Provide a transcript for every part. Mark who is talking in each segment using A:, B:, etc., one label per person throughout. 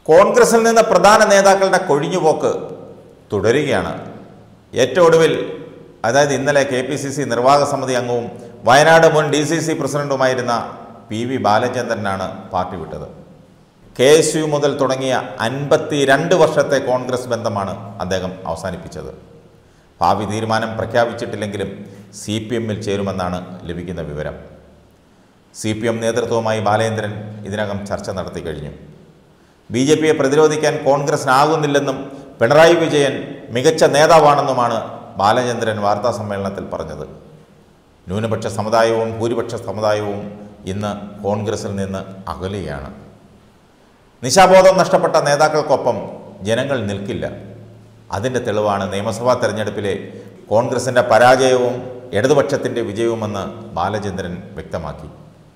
A: കോൺഗ്രസിൽ നിന്ന് പ്രധാന നേതാക്കളുടെ കൊഴിഞ്ഞുപോക്ക് തുടരുകയാണ് ഏറ്റവും ഒടുവിൽ അതായത് ഇന്നലെ കെ പി സി സി നിർവാഹക സമിതി അംഗവും വയനാട് മുൻ ഡി സി സി പ്രസിഡന്റുമായിരുന്ന പി വി ബാലചന്ദ്രനാണ് പാർട്ടി വിട്ടത് കെ എസ് യു മുതൽ തുടങ്ങിയ അൻപത്തി രണ്ട് വർഷത്തെ കോൺഗ്രസ് ബന്ധമാണ് അദ്ദേഹം അവസാനിപ്പിച്ചത് ഭാവി തീരുമാനം പ്രഖ്യാപിച്ചിട്ടില്ലെങ്കിലും സി പി എമ്മിൽ ചേരുമെന്നാണ് ലഭിക്കുന്ന വിവരം സി പി എം നേതൃത്വവുമായി ബാലേന്ദ്രൻ ഇതിനകം ചർച്ച നടത്തി കഴിഞ്ഞു ബി ജെ പിയെ പ്രതിരോധിക്കാൻ കോൺഗ്രസിനാകുന്നില്ലെന്നും പിണറായി വിജയൻ മികച്ച നേതാവാണെന്നുമാണ് ബാലചന്ദ്രൻ വാർത്താ സമ്മേളനത്തിൽ പറഞ്ഞത് ന്യൂനപക്ഷ സമുദായവും ഭൂരിപക്ഷ സമുദായവും ഇന്ന് കോൺഗ്രസിൽ നിന്ന് അകലുകയാണ് നിശാബോധം നഷ്ടപ്പെട്ട നേതാക്കൾക്കൊപ്പം ജനങ്ങൾ നിൽക്കില്ല അതിൻ്റെ തെളിവാണ് നിയമസഭാ തെരഞ്ഞെടുപ്പിലെ കോൺഗ്രസിൻ്റെ പരാജയവും ഇടതുപക്ഷത്തിൻ്റെ വിജയവുമെന്ന് ബാലചന്ദ്രൻ വ്യക്തമാക്കി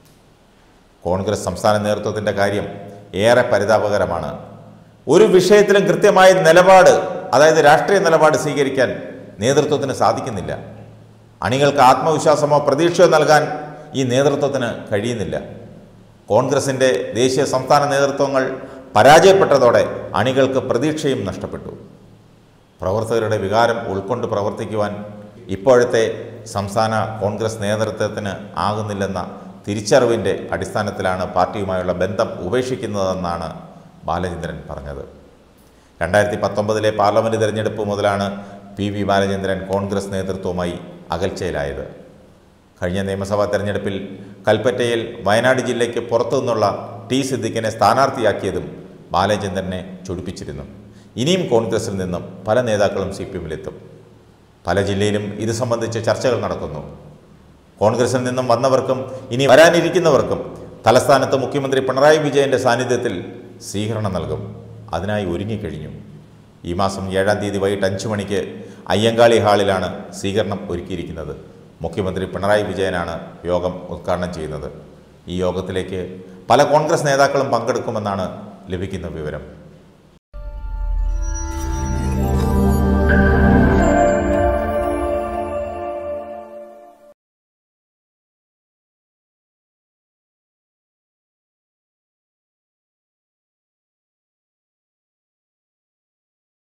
A: കോൺഗ്രസ് സംസ്ഥാന നേതൃത്വത്തിൻ്റെ കാര്യം ഏറെ പരിതാപകരമാണ് ഒരു വിഷയത്തിലും കൃത്യമായ നിലപാട് അതായത് രാഷ്ട്രീയ നിലപാട് സ്വീകരിക്കാൻ നേതൃത്വത്തിന് സാധിക്കുന്നില്ല അണികൾക്ക് ആത്മവിശ്വാസമോ പ്രതീക്ഷയോ നൽകാൻ ഈ നേതൃത്വത്തിന് കഴിയുന്നില്ല കോൺഗ്രസിൻ്റെ ദേശീയ സംസ്ഥാന നേതൃത്വങ്ങൾ പരാജയപ്പെട്ടതോടെ അണികൾക്ക് പ്രതീക്ഷയും നഷ്ടപ്പെട്ടു പ്രവർത്തകരുടെ വികാരം ഉൾക്കൊണ്ട് പ്രവർത്തിക്കുവാൻ ഇപ്പോഴത്തെ സംസ്ഥാന കോൺഗ്രസ് നേതൃത്വത്തിന് ആകുന്നില്ലെന്ന തിരിച്ചറിവിൻ്റെ അടിസ്ഥാനത്തിലാണ് പാർട്ടിയുമായുള്ള ബന്ധം ഉപേക്ഷിക്കുന്നതെന്നാണ് ബാലചന്ദ്രൻ പറഞ്ഞത് രണ്ടായിരത്തി പത്തൊമ്പതിലെ പാർലമെൻറ്റ് തിരഞ്ഞെടുപ്പ് മുതലാണ് പി വി ബാലചന്ദ്രൻ കോൺഗ്രസ് നേതൃത്വവുമായി അകൽച്ചയിലായത് കഴിഞ്ഞ നിയമസഭാ തെരഞ്ഞെടുപ്പിൽ കൽപ്പറ്റയിൽ വയനാട് ജില്ലയ്ക്ക് പുറത്തു നിന്നുള്ള ടി സിദ്ദിഖിനെ സ്ഥാനാർത്ഥിയാക്കിയതും ബാലചന്ദ്രനെ ചൊടിപ്പിച്ചിരുന്നു ഇനിയും കോൺഗ്രസിൽ നിന്നും പല നേതാക്കളും സി പി എമ്മിലെത്തും പല ജില്ലയിലും ഇത് സംബന്ധിച്ച് ചർച്ചകൾ നടക്കുന്നു കോൺഗ്രസിൽ നിന്നും വന്നവർക്കും ഇനി വരാനിരിക്കുന്നവർക്കും തലസ്ഥാനത്ത് മുഖ്യമന്ത്രി പിണറായി വിജയന്റെ സാന്നിധ്യത്തിൽ സ്വീകരണം നൽകും അതിനായി ഒരുങ്ങിക്കഴിഞ്ഞു ഈ മാസം ഏഴാം തീയതി വൈകിട്ട് അഞ്ച് മണിക്ക് അയ്യങ്കാളി ഹാളിലാണ് സ്വീകരണം ഒരുക്കിയിരിക്കുന്നത് മുഖ്യമന്ത്രി പിണറായി വിജയനാണ് യോഗം ഉദ്ഘാടനം ചെയ്യുന്നത് ഈ യോഗത്തിലേക്ക് പല കോൺഗ്രസ് നേതാക്കളും പങ്കെടുക്കുമെന്നാണ് ലഭിക്കുന്ന വിവരം